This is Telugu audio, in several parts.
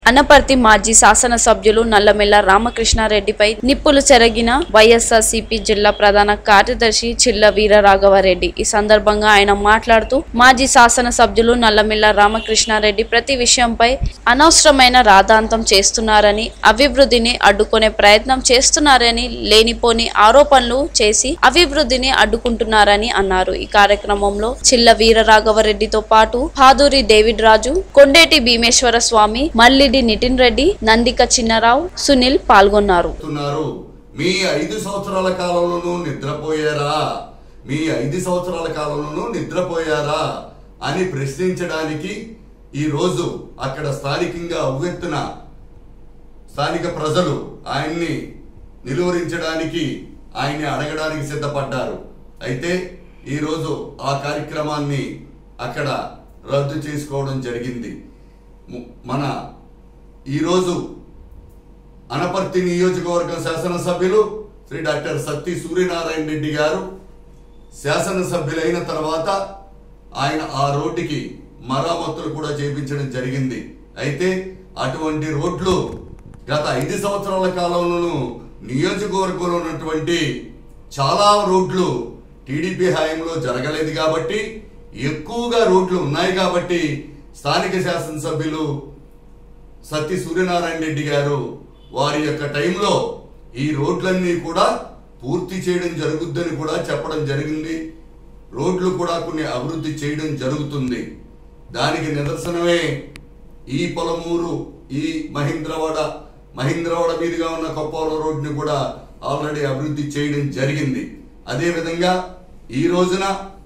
అనపర్తి మాజీ శాసనసభ్యులు నల్లమెల్ల రామకృష్ణారెడ్డిపై నిప్పులు చెరగిన వైఎస్ఆర్సీపీ జిల్లా ప్రధాన కార్యదర్శి చిల్ల వీరరాఘవరెడ్డి ఈ సందర్భంగా ఆయన మాట్లాడుతూ మాజీ శాసనసభ్యులు నల్లమెల్ల రామకృష్ణారెడ్డి ప్రతి విషయంపై అనవసరమైన రాధాంతం చేస్తున్నారని అభివృద్ధిని అడ్డుకునే ప్రయత్నం చేస్తున్నారని లేనిపోని ఆరోపణలు చేసి అభివృద్ధిని అడ్డుకుంటున్నారని అన్నారు ఈ కార్యక్రమంలో చిల్ల వీరరాఘవరెడ్డితో పాటు హాదూరి డేవిడ్ రాజు కొండేటి భీమేశ్వర స్వామి మల్లిడి నితిన్ రెడ్డి నందిక చిన్నరావు సునీల్ పాల్గొన్నారు చెప్తున్నారు మీ ఐదు సంవత్సరాల కాలంలోనూ నిద్రపోయారా మీ ఐదు సంవత్సరాల కాలంలోనూ నిద్రపోయారా అని ప్రశ్నించడానికి ఈ రోజు అక్కడ స్థానికంగా ఉవ్వెత్తున స్థానిక ప్రజలు ఆయన్ని నిలువరించడానికి ఆయన్ని అడగడానికి సిద్ధపడ్డారు అయితే ఈరోజు ఆ కార్యక్రమాన్ని అక్కడ రద్దు చేసుకోవడం జరిగింది ము- మన ఈరోజు అనపర్తి నియోజకవర్గం శాసనసభ్యులు శ్రీ డాక్టర్ సత్తి సూర్యనారాయణ రెడ్డి గారు శాసనసభ్యులైన తర్వాత ఆయన ఆ రోడ్డుకి మరామతులు కూడా చేపించడం జరిగింది అయితే అటువంటి రోడ్లు గత ఐదు సంవత్సరాల కాలంలోనూ నియోజకవర్గంలో ఉన్నటువంటి చాలా రోడ్లు టీడీపీ హయాంలో జరగలేదు కాబట్టి ఎక్కువగా రోడ్లు ఉన్నాయి కాబట్టి స్థానిక శాసనసభ్యులు సత్తి సూర్యనారాయణ రెడ్డి గారు వారి యొక్క టైంలో ఈ రోడ్లన్నీ కూడా పూర్తి చేయడం జరుగుద్దని కూడా చెప్పడం జరిగింది రోడ్లు కూడా కొన్ని అభివృద్ధి చేయడం జరుగుతుంది దానికి నిదర్శనమే ఈ పొలమూరు ఈ మహేంద్రవాడ మహేంద్రవాడ మీదుగా ఉన్న కొప్పవరం రోడ్ని కూడా ఆల్రెడీ అభివృద్ధి చేయడం జరిగింది అదేవిధంగా ఈ రోజున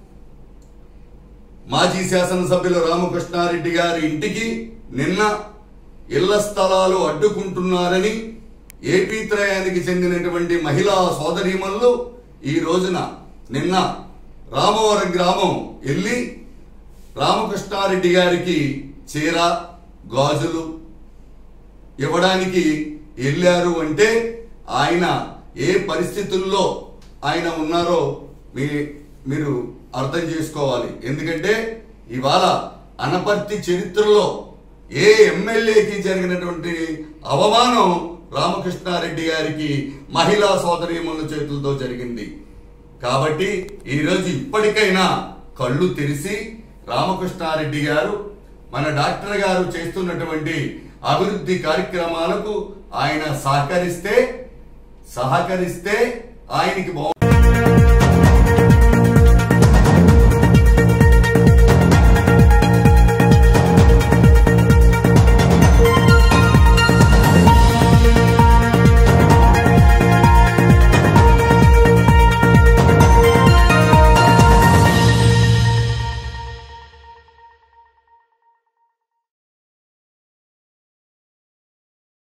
మాజీ శాసనసభ్యులు రామకృష్ణారెడ్డి గారి ఇంటికి నిన్న ఇళ్ల స్థలాలు అడ్డుకుంటున్నారని ఏపీ త్రయానికి చెందినటువంటి మహిళా సోదరీమణులు ఈ రోజున నిన్న రామవరం గ్రామం వెళ్ళి రామకృష్ణారెడ్డి గారికి చీర గాజులు ఇవ్వడానికి వెళ్ళారు అంటే ఆయన ఏ పరిస్థితుల్లో ఆయన ఉన్నారో మీ మీరు అర్థం చేసుకోవాలి ఎందుకంటే ఇవాళ అనపర్తి చరిత్రలో ఏ ఎమ్మెల్యేకి జరిగినటువంటి అవమానం రామకృష్ణారెడ్డి గారికి మహిళా సోదరీమణుల చేతులతో జరిగింది కాబట్టి ఈరోజు ఇప్పటికైనా కళ్ళు తెరిచి రామకృష్ణారెడ్డి గారు మన డాక్టర్ గారు చేస్తున్నటువంటి అభివృద్ధి కార్యక్రమాలకు ఆయన సహకరిస్తే సహకరిస్తే ఆయనకి బాగు